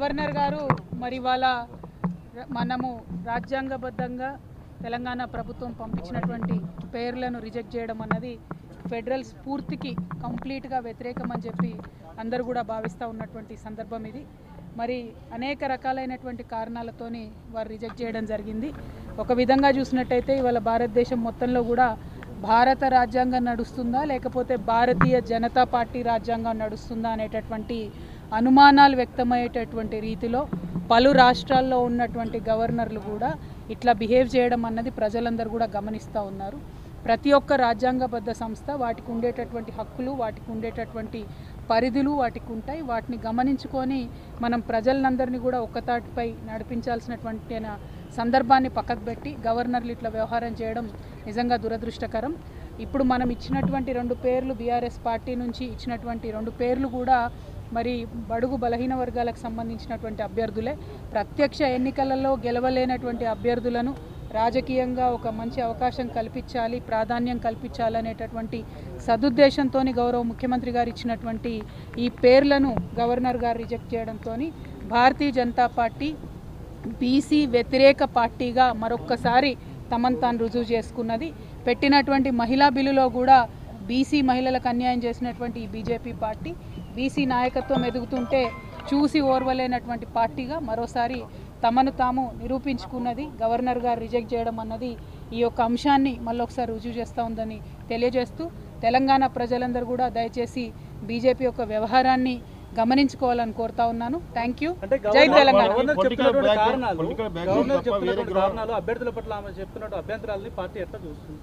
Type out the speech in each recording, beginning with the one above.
governor గారు మరి ఇవాళ ర- మనము రాజ్యాంగబద్ధంగా తెలంగాణ ప్రభుత్వం పంపించినటువంటి పేర్లను రిజెక్ట్ చేయడం అన్నది ఫెడరల్ స్ఫూర్తికి కంప్లీట్గా వ్యతిరేకం అని చెప్పి అందరూ కూడా భావిస్తూ ఉన్నటువంటి సందర్భం ఇది మరి అనేక రకాలైనటువంటి కారణాలతోని వారు రిజెక్ట్ చేయడం జరిగింది ఒక విధంగా చూసినట్టయితే ఇవాళ భారతదేశం మొత్తంలో కూడా భారత రాజ్యాంగం నడుస్తుందా లేకపోతే భారతీయ జనతా పార్టీ రాజ్యాంగం నడుస్తుందా అనేటటువంటి అనుమానాలు వ్యక్తమయ్యేటటువంటి రీతిలో పలు రాష్ట్రాల్లో ఉన్నటువంటి గవర్నర్లు కూడా ఇట్లా బిహేవ్ చేయడం అన్నది ప్రజలందరూ కూడా గమనిస్తూ ఉన్నారు ప్రతి ఒక్క రాజ్యాంగబద్ధ సంస్థ వాటికి ఉండేటటువంటి హక్కులు వాటికి ఉండేటటువంటి పరిధులు వాటికి ఉంటాయి వాటిని గమనించుకొని మనం ప్రజలందరినీ కూడా ఒక్కతాటిపై నడిపించాల్సినటువంటి అయిన సందర్భాన్ని పక్కకు పెట్టి గవర్నర్లు ఇట్లా వ్యవహారం చేయడం నిజంగా దురదృష్టకరం ఇప్పుడు మనం ఇచ్చినటువంటి రెండు పేర్లు బీఆర్ఎస్ పార్టీ నుంచి ఇచ్చినటువంటి రెండు పేర్లు కూడా మరి బడుగు బలహీన వర్గాలకు సంబంధించినటువంటి అభ్యర్థులే ప్రత్యక్ష ఎన్నికలలో గెలవలేనటువంటి అభ్యర్థులను రాజకీయంగా ఒక మంచి అవకాశం కల్పించాలి ప్రాధాన్యం కల్పించాలనేటటువంటి సదుద్దేశంతో గౌరవ ముఖ్యమంత్రి గారు ఇచ్చినటువంటి ఈ పేర్లను గవర్నర్ గారు రిజెక్ట్ చేయడంతో భారతీయ జనతా పార్టీ బీసీ వ్యతిరేక పార్టీగా మరొక్కసారి తమను తాను రుజువు చేసుకున్నది పెట్టినటువంటి మహిళా బిల్లులో కూడా బీసీ మహిళలకు అన్యాయం చేసినటువంటి ఈ బీజేపీ పార్టీ బీసీ నాయకత్వం ఎదుగుతుంటే చూసి ఓర్వలేనటువంటి పార్టీగా మరోసారి తమను తాము నిరూపించుకున్నది గవర్నర్ గారు రిజెక్ట్ చేయడం అన్నది ఈ యొక్క అంశాన్ని మళ్ళొకసారి రుజువు చేస్తూ ఉందని తెలియజేస్తూ తెలంగాణ ప్రజలందరూ కూడా దయచేసి బీజేపీ యొక్క వ్యవహారాన్ని గమనించుకోవాలని కోరుతా ఉన్నాను థ్యాంక్ యూ అంటే జై గవర్నర్ తెలంగాణ గవర్నర్ Political చెప్తున్నటువంటి background- కారణాలు political background గవర్నర్ తప్ప వేరే చెప్తున్నటువంటి గ్రౌండ్- కారణాలు అభ్యర్థుల పట్ల ఆమె చెప్పినట్టు అభ్యంతరాలని పార్టీ ఎట్లా చూస్తుంది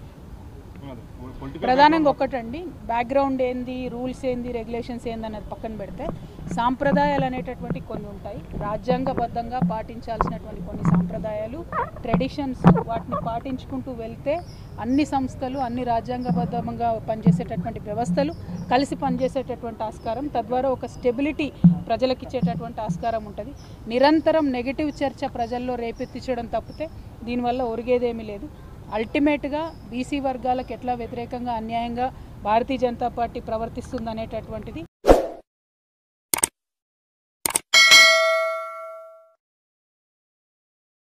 పొలిటికల్ ప్రధానంగా ఒక్కటండి బ్యాక్గ్రౌండ్ ఏంది రూల్స్ ఏంది రెగ్యులేషన్స్ ఏంది అనేది పక్కన పెడితే సాంప్రదాయాలు అనేటటువంటి కొన్ని ఉంటాయి రాజ్యాంగబద్ధంగా పాటించాల్సినటువంటి కొన్ని సాంప్రదాయాలు ట్రెడిషన్స్ వాటిని పాటించుకుంటూ వెళ్తే అన్ని సంస్థలు అన్ని రాజ్యాంగబద్ధంగా పనిచేసేటటువంటి వ్యవస్థలు కలిసి పనిచేసేటటువంటి ఆస్కారం తద్వారా ఒక స్టెబిలిటీ ప్రజలకు ఇచ్చేటటువంటి ఆస్కారం ఉంటుంది నిరంతరం నెగిటివ్ చర్చ ప్రజల్లో రేపెత్తించడం తప్పితే దీనివల్ల ఒరిగేదేమీ లేదు అల్టిమేట్గా బీసీ వర్గాలకు ఎట్లా వ్యతిరేకంగా అన్యాయంగా భారతీయ జనతా పార్టీ ప్రవర్తిస్తుంది అనేటటువంటిది